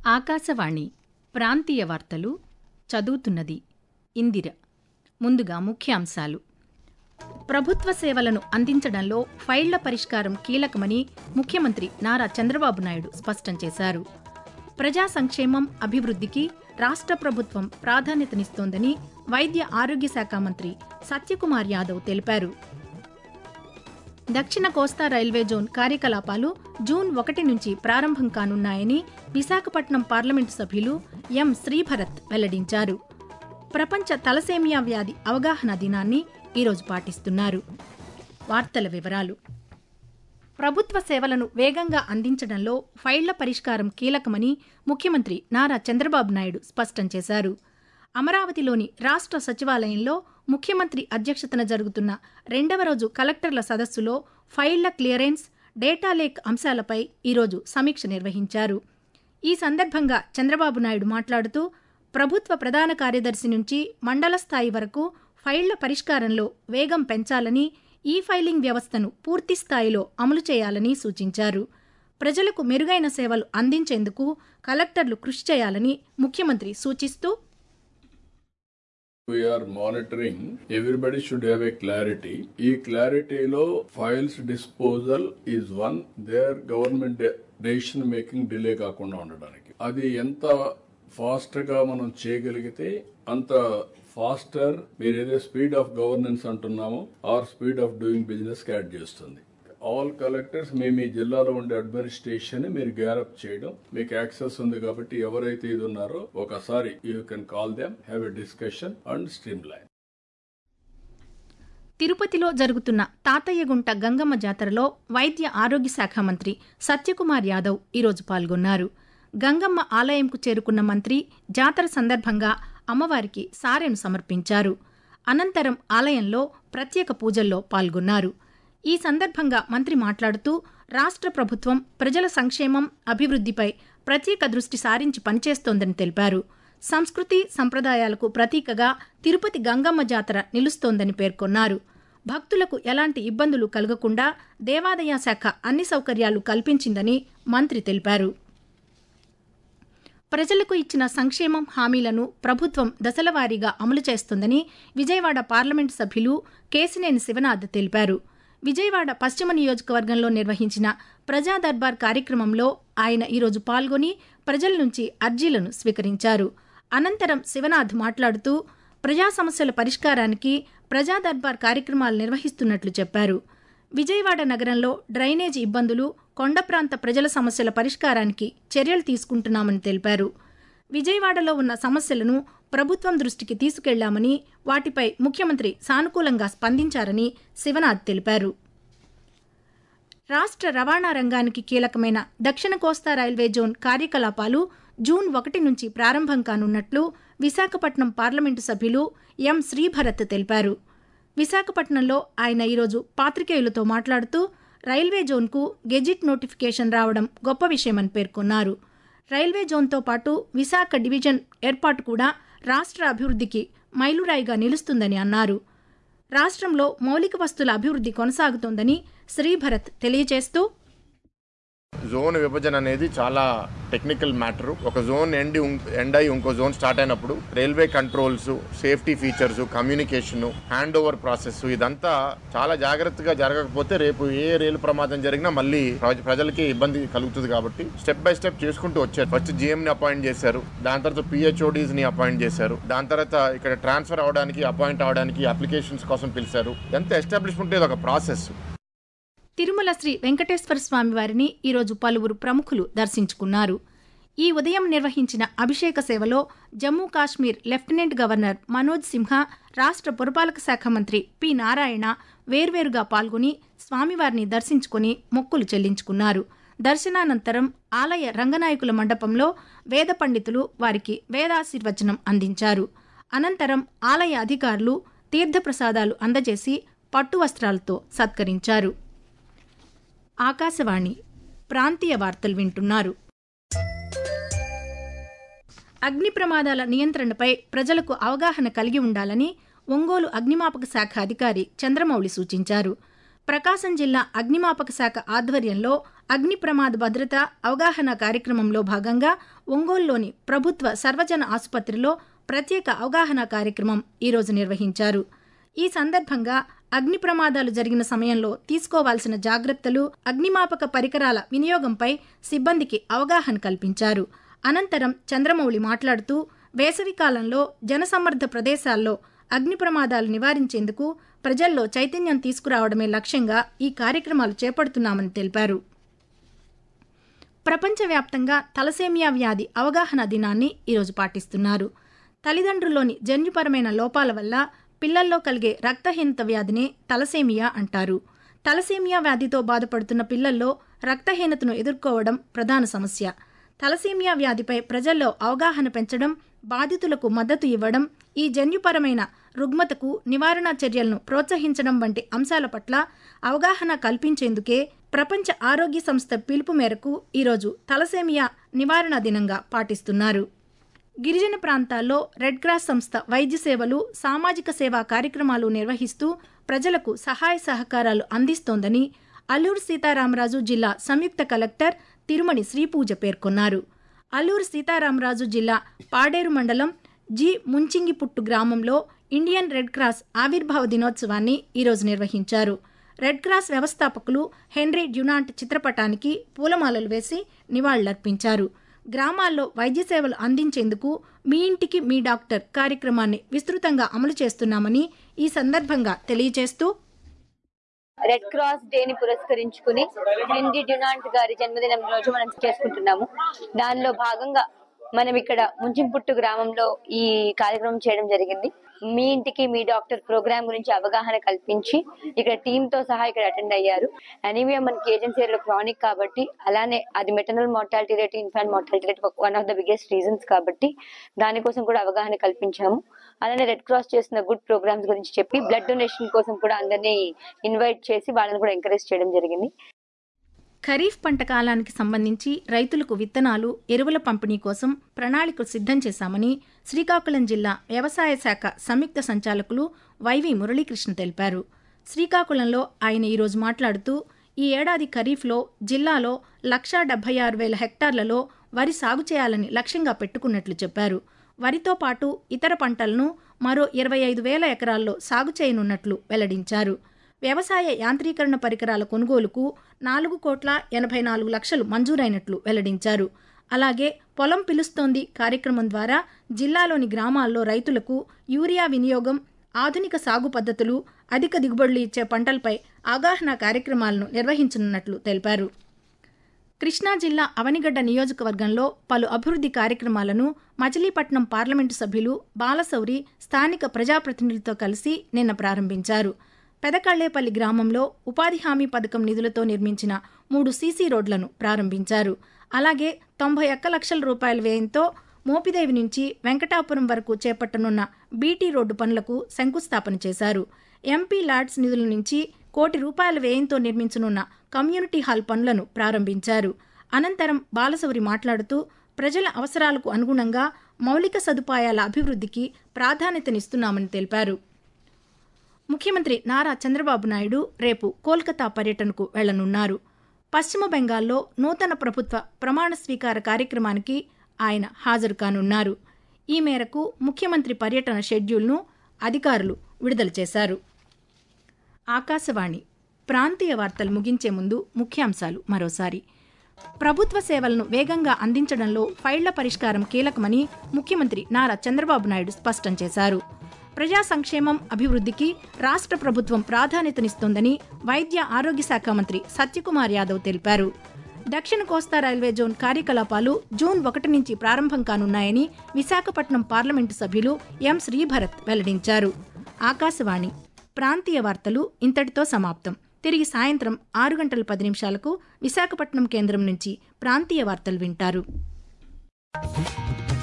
ఆకాశవాణి ప్రాంతీయ వార్తలు చదువుతున్నది ఇందిర ముందుగా ముఖ్యాంశాలు ప్రభుత్వ సేవలను అందించడంలో ఫైళ్ల పరిష్కారం కీలకమని ముఖ్యమంత్రి నారా చంద్రబాబు నాయుడు స్పష్టం చేశారు ప్రజా సంక్షేమం అభివృద్ధికి రాష్ట్ర ప్రభుత్వం ప్రాధాన్యతనిస్తోందని వైద్య ఆరోగ్య శాఖ మంత్రి సత్యకుమార్ యాదవ్ తెలిపారు దక్షిణ కోస్తా రైల్వే జోన్ కార్యకలాపాలు జూన్ ఒకటి నుంచి ప్రారంభం కానున్నాయని విశాఖపట్నం పార్లమెంటు సభ్యులు ఎం శ్రీభరత్ వెల్లడించారు ప్రపంచ తలసేమియా వ్యాధి అవగాహన దినాన్ని ఈరోజు పాటిస్తున్నారు వార్తల వివరాలు ప్రభుత్వ సేవలను వేగంగా అందించడంలో ఫైళ్ల పరిష్కారం కీలకమని ముఖ్యమంత్రి నారా చంద్రబాబు నాయుడు స్పష్టం చేశారు అమరావతిలోని రాష్ట్ర సచివాలయంలో ముఖ్యమంత్రి అధ్యక్షతన జరుగుతున్న రెండవ రోజు కలెక్టర్ల సదస్సులో ఫైళ్ల క్లియరెన్స్ డేటా లేక్ అంశాలపై ఈరోజు సమీక్ష నిర్వహించారు ఈ సందర్భంగా చంద్రబాబు నాయుడు మాట్లాడుతూ ప్రభుత్వ ప్రధాన కార్యదర్శి నుంచి మండల స్థాయి వరకు ఫైళ్ల పరిష్కారంలో వేగం పెంచాలని ఈ ఫైలింగ్ వ్యవస్థను పూర్తి స్థాయిలో అమలు చేయాలని సూచించారు ప్రజలకు మెరుగైన సేవలు అందించేందుకు కలెక్టర్లు కృషి చేయాలని ముఖ్యమంత్రి సూచిస్తూ We are monitoring. Everybody should have a clarity. ఈ క్లారిటీలో files disposal is one there government decision making delay కాకుండా ఉండడానికి అది ఎంత ఫాస్ట్ గా మనం చేయగలిగితే అంత ఫాస్టర్ మీరు ఏదో స్పీడ్ ఆఫ్ గవర్నెన్స్ అంటున్నామో or speed of doing business add చేస్తుంది ఆల్ కలెక్టర్స్ మీ మీ జిల్లాలో ఉండే అడ్మినిస్ట్రేషన్ మీరు గ్యారప్ చేయడం మీకు యాక్సెస్ ఉంది కాబట్టి ఎవరైతే ఇది ఉన్నారో ఒకసారి you can call them have a discussion and streamline తిరుపతిలో జరుగుతున్న తాతయ్యగుంట గంగమ్మ జాతరలో వైద్య ఆరోగ్య శాఖ మంత్రి సత్యకుమార్ యాదవ్ ఈరోజు పాల్గొన్నారు గంగమ్మ ఆలయంకు చేరుకున్న మంత్రి జాతర సందర్భంగా అమ్మవారికి సారెను సమర్పించారు అనంతరం ఆలయంలో ప్రత్యేక పూజల్లో పాల్గొన్నారు ఈ సందర్భంగా మంత్రి మాట్లాడుతూ రాష్ట్ర ప్రభుత్వం ప్రజల సంక్షేమం అభివృద్ధిపై ప్రత్యేక దృష్టి సారించి పనిచేస్తోందని తెలిపారు సంస్కృతి సంప్రదాయాలకు ప్రతీకగా తిరుపతి గంగమ్మ జాతర నిలుస్తోందని పేర్కొన్నారు భక్తులకు ఎలాంటి ఇబ్బందులు కలగకుండా దేవాదాయ శాఖ అన్ని సౌకర్యాలు కల్పించిందని మంత్రి తెలిపారు ప్రజలకు ఇచ్చిన సంక్షేమం హామీలను ప్రభుత్వం దశలవారీగా అమలు చేస్తుందని విజయవాడ పార్లమెంటు సభ్యులు కేసినేని శివనాథ్ తెలిపారు విజయవాడ పశ్చిమ నియోజకవర్గంలో నిర్వహించిన ప్రజా దర్బార్ కార్యక్రమంలో ఆయన ఈరోజు పాల్గొని ప్రజల నుంచి అర్జీలను స్వీకరించారు అనంతరం శివనాథ్ మాట్లాడుతూ ప్రజా సమస్యల పరిష్కారానికి ప్రజా దర్బార్ కార్యక్రమాలు నిర్వహిస్తున్నట్లు చెప్పారు విజయవాడ నగరంలో డ్రైనేజీ ఇబ్బందులు కొండ ప్రాంత ప్రజల సమస్యల పరిష్కారానికి చర్యలు తీసుకుంటున్నామని తెలిపారు విజయవాడలో ఉన్న సమస్యలను ప్రభుత్వం దృష్టికి తీసుకెళ్లామని వాటిపై ముఖ్యమంత్రి సానుకూలంగా స్పందించారని శివనాథ్ తెలిపారు రాష్ట్ర రవాణా రంగానికి కీలకమైన దక్షిణ కోస్తా రైల్వే జోన్ కార్యకలాపాలు జూన్ ఒకటి నుంచి ప్రారంభం కానున్నట్లు విశాఖపట్నం పార్లమెంటు సభ్యులు ఎం శ్రీభరత్ తెలిపారు విశాఖపట్నంలో ఆయన ఈరోజు పాత్రికేయులతో మాట్లాడుతూ రైల్వే జోన్కు గెజిట్ నోటిఫికేషన్ రావడం గొప్ప విషయమని పేర్కొన్నారు రైల్వే జోన్తో పాటు విశాఖ డివిజన్ ఏర్పాటు కూడా రాష్ట్ర అభివృద్ధికి మైలురాయిగా నిలుస్తుందని అన్నారు రాష్ట్రంలో మౌలిక వస్తుల అభివృద్ధి కొనసాగుతోందని శ్రీభరత్ తెలియజేస్తూ జోన్ విభజన అనేది చాలా టెక్నికల్ మ్యాటర్ ఒక జోన్ ఎండి ఎండ్ అయి ఇంకో జోన్ స్టార్ట్ అయినప్పుడు railway controls safety features communication hand over process ఇదంతా చాలా జాగ్రత్తగా జరగకపోతే రేపు ఏ రైలు ప్రమాదం జరిగినా మళ్ళీ ప్రజ- ప్రజలకి ఇబ్బంది కలుగుతుంది కాబట్టి స్టెప్ బై స్టెప్ చేసుకుంటూ వచ్చారు ఫస్ట్ జిఎం ని అపాయింట్ చేశారు దాని తర్వాత పిహెచ్ఓడీస్ ని అపాయింట్ చేశారు దాని తర్వాత ఇక్కడ ట్రాన్స్ఫర్ అవడానికి అపాయింట్ అవడానికి అప్లికేషన్స్ కోసం పిలిచారు ఎంత ఎస్టాబ్లిష్మెంట్ ఇది ఒక ప్రాసెస్ తిరుమల శ్రీ వెంకటేశ్వర స్వామి వారిని ఈరోజు పలువురు ప్రముఖులు దర్శించుకున్నారు ఈ ఉదయం నిర్వహించిన అభిషేక సేవలో జమ్మూ కాశ్మీర్ లెఫ్టినెంట్ గవర్నర్ మనోజ్ సిన్హా రాష్ట్ర పురపాలక శాఖ మంత్రి పి నారాయణ వేర్వేరుగా పాల్గొని స్వామివారిని దర్శించుకుని మొక్కులు చెల్లించుకున్నారు దర్శనానంతరం ఆలయ రంగనాయకుల మండపంలో వేద పండితులు వారికి వేదాశీర్వచనం అందించారు అనంతరం ఆలయ అధికారులు తీర్థప్రసాదాలు అందజేసి పట్టు వస్త్రాలతో సత్కరించారు ఆకాశవాణి ప్రాంతీయ వార్తలు వింటున్నారు అగ్ని ప్రమాదాల నియంత్రణపై ప్రజలకు అవగాహన కలిగి ఉండాలని ఒంగోలు అగ్నిమాపక శాఖ అధికారి చంద్రమౌళి సూచించారు ప్రకాశం జిల్లా అగ్నిమాపక శాఖ ఆధ్వర్యంలో అగ్ని ప్రమాద భద్రత అవగాహన కార్యక్రమంలో భాగంగా ఒంగోలులోని ప్రభుత్వ సర్వజన ఆసుపత్రిలో ప్రత్యేక అవగాహన కార్యక్రమం ఈరోజు నిర్వహించారు ఈ సందర్భంగా అగ్ని ప్రమాదాలు జరిగిన సమయంలో తీసుకోవాల్సిన జాగ్రత్తలు అగ్నిమాపక పరికరాల వినియోగంపై సిబ్బందికి అవగాహన కల్పించారు అనంతరం చంద్రమౌళి మాట్లాడుతూ వేసవికాలంలో జనసమ్మర్ద ప్రదేశాల్లో అగ్ని ప్రమాదాలు నివారించేందుకు ప్రజల్లో చైతన్యం తీసుకురావడమే లక్ష్యంగా ఈ కార్యక్రమాలు చేపడుతున్నామని తెలిపారు ప్రపంచవ్యాప్తంగా తలసేమియా వ్యాధి అవగాహన దినాన్ని ఈరోజు పాటిస్తున్నారు తల్లిదండ్రుల్లోని జన్యుపరమైన లోపాల వల్ల పిల్లల్లో కలిగే రక్తహీనత వ్యాధినే తలసేమియా అంటారు తలసేమియా వ్యాధితో బాధపడుతున్న పిల్లల్లో రక్తహీనతను ఎదుర్కోవడం ప్రధాన సమస్య తలసేమియా వ్యాధిపై ప్రజల్లో అవగాహన పెంచడం బాధితులకు మద్దతు ఇవ్వడం ఈ జన్యుపరమైన రుగ్మతకు నివారణ చర్యలను ప్రోత్సహించడం వంటి అంశాల పట్ల అవగాహన కల్పించేందుకే ప్రపంచ ఆరోగ్య సంస్థ పిలుపు మేరకు ఈరోజు తలసేమియా నివారణ దినంగా పాటిస్తున్నారు గిరిజన ప్రాంతాల్లో రెడ్ క్రాస్ సంస్థ వైద్య సేవలు సామాజిక సేవా కార్యక్రమాలు నిర్వహిస్తూ ప్రజలకు సహాయ సహకారాలు అందిస్తోందని అల్లూరు సీతారామరాజు జిల్లా సంయుక్త కలెక్టర్ తిరుమణి శ్రీపూజ పేర్కొన్నారు అల్లూరు సీతారామరాజు జిల్లా పాడేరు మండలం జి ముంచింగిపుట్టు గ్రామంలో ఇండియన్ రెడ్ క్రాస్ ఆవిర్భావ దినోత్సవాన్ని ఈరోజు నిర్వహించారు రెడ్ క్రాస్ వ్యవస్థాపకులు హెన్రీ డ్యునాంట్ చిత్రపటానికి పూలమాలలు వేసి నివాళులర్పించారు గ్రామాల్లో వైద్య సేవలు అందించేందుకు మీ ఇంటికి మీ డాక్టర్ కార్యక్రమాన్ని విస్తృతంగా అమలు చేస్తున్నామని ఈ సందర్భంగా తెలియజేస్తూ రెడ్ క్రాస్ డే ని పురస్కరించుకుని హెన్రీ డ్యునాంట్ గారి జన్మదినం రోజు మనం చేసుకుంటున్నాము దానిలో భాగంగా మనం ఇక్కడ ముంచింపుట్టు గ్రామంలో ఈ కార్యక్రమం చేయడం జరిగింది మీ ఇంటికి మీ డాక్టర్ ప్రోగ్రామ్ గురించి అవగాహన కల్పించి ఇక్కడ టీమ్ తో సహా ఇక్కడ అటెండ్ అయ్యారు అనీమియా మనకి ఏజెన్సీలో క్రానిక్ కాబట్టి అలానే అది maternal mortality rate infant mortality rate one of the biggest reasons కాబట్టి దానికోసం కూడా అవగాహన కల్పించాము అలానే రెడ్ క్రాస్ చేస్తున్న గుడ్ ప్రోగ్రామ్స్ గురించి చెప్పి బ్లడ్ డొనేషన్ కోసం కూడా అందరినీ ఇన్వైట్ చేసి వాళ్ళని కూడా ఎంకరేజ్ చేయడం జరిగింది ఖరీఫ్ పంట కాలానికి సంబంధించి రైతులకు విత్తనాలు ఎరువుల పంపిణీ కోసం ప్రణాళికలు సిద్ధం చేశామని శ్రీకాకుళం జిల్లా వ్యవసాయ శాఖ సంయుక్త సంచాలకులు వైవి మురళీకృష్ణ తెలిపారు శ్రీకాకుళంలో ఆయన ఈరోజు మాట్లాడుతూ ఈ ఏడాది ఖరీఫ్లో జిల్లాలో లక్షా డెబ్బై ఆరు వేల హెక్టార్లలో వరి సాగు చేయాలని లక్ష్యంగా పెట్టుకున్నట్లు చెప్పారు వరితో పాటు ఇతర పంటలను మరో ఇరవై ఐదు వేల ఎకరాల్లో సాగు చేయనున్నట్లు వెల్లడించారు వ్యవసాయ యాంత్రీకరణ పరికరాల కొనుగోలుకు నాలుగు కోట్ల ఎనభై నాలుగు లక్షలు మంజూరైనట్లు వెల్లడించారు అలాగే పొలం పిలుస్తోంది కార్యక్రమం ద్వారా జిల్లాలోని గ్రామాల్లో రైతులకు యూరియా వినియోగం ఆధునిక సాగు పద్ధతులు అధిక దిగుబడులు ఇచ్చే పంటలపై అవగాహన కార్యక్రమాలను నిర్వహించనున్నట్లు తెలిపారు కృష్ణా జిల్లా అవనిగడ్డ నియోజకవర్గంలో పలు అభివృద్ధి కార్యక్రమాలను మచిలీపట్నం పార్లమెంటు సభ్యులు బాలశౌరి స్థానిక ప్రజాప్రతినిధులతో కలిసి నిన్న ప్రారంభించారు పెదకళ్లేపల్లి గ్రామంలో ఉపాధి హామీ పథకం నిధులతో నిర్మించిన మూడు సీసీ రోడ్లను ప్రారంభించారు అలాగే తొంభై ఒక్క లక్షల రూపాయల వ్యయంతో మోపిదేవి నుంచి వెంకటాపురం వరకు చేపట్టనున్న బీటీ రోడ్డు పనులకు శంకుస్థాపన చేశారు ఎంపీ లాడ్స్ నిధుల నుంచి కోటి రూపాయల వ్యయంతో నిర్మించనున్న కమ్యూనిటీ హాల్ పనులను ప్రారంభించారు అనంతరం బాలశౌరి మాట్లాడుతూ ప్రజల అవసరాలకు అనుగుణంగా మౌలిక సదుపాయాల అభివృద్ధికి ప్రాధాన్యతనిస్తున్నామని తెలిపారు ముఖ్యమంత్రి నారా చంద్రబాబు నాయుడు రేపు కోల్కతా పర్యటనకు వెళ్లనున్నారు పశ్చిమ బెంగాల్లో నూతన ప్రభుత్వ ప్రమాణ స్వీకార కార్యక్రమానికి ఆయన హాజరు కానున్నారు ఈ మేరకు ముఖ్యమంత్రి పర్యటన షెడ్యూల్ను అధికారులు విడుదల చేశారు ఆకాశవాణి ప్రాంతీయ వార్తలు ముగించే ముందు ముఖ్యాంశాలు మరోసారి ప్రభుత్వ సేవలను వేగంగా అందించడంలో ఫైళ్ల పరిష్కారం కీలకమని ముఖ్యమంత్రి నారా చంద్రబాబు నాయుడు స్పష్టం చేశారు ప్రజా సంక్షేమం అభివృద్ధికి రాష్ట్ర ప్రభుత్వం ప్రాధాన్యతనిస్తోందని వైద్య ఆరోగ్య శాఖ మంత్రి సత్యకుమార్ యాదవ్ తెలిపారు దక్షిణ కోస్తా రైల్వే జోన్ కార్యకలాపాలు జూన్ ఒకటి నుంచి ప్రారంభం కానున్నాయని విశాఖపట్నం పార్లమెంటు సభ్యులు ఎం శ్రీభరత్ వెల్లడించారు ఆకాశవాణి ప్రాంతీయ వార్తలు ఇంతటితో సమాప్తం తిరిగి సాయంత్రం ఆరు గంటల పది నిమిషాలకు విశాఖపట్నం కేంద్రం నుంచి ప్రాంతీయ వార్తలు వింటారు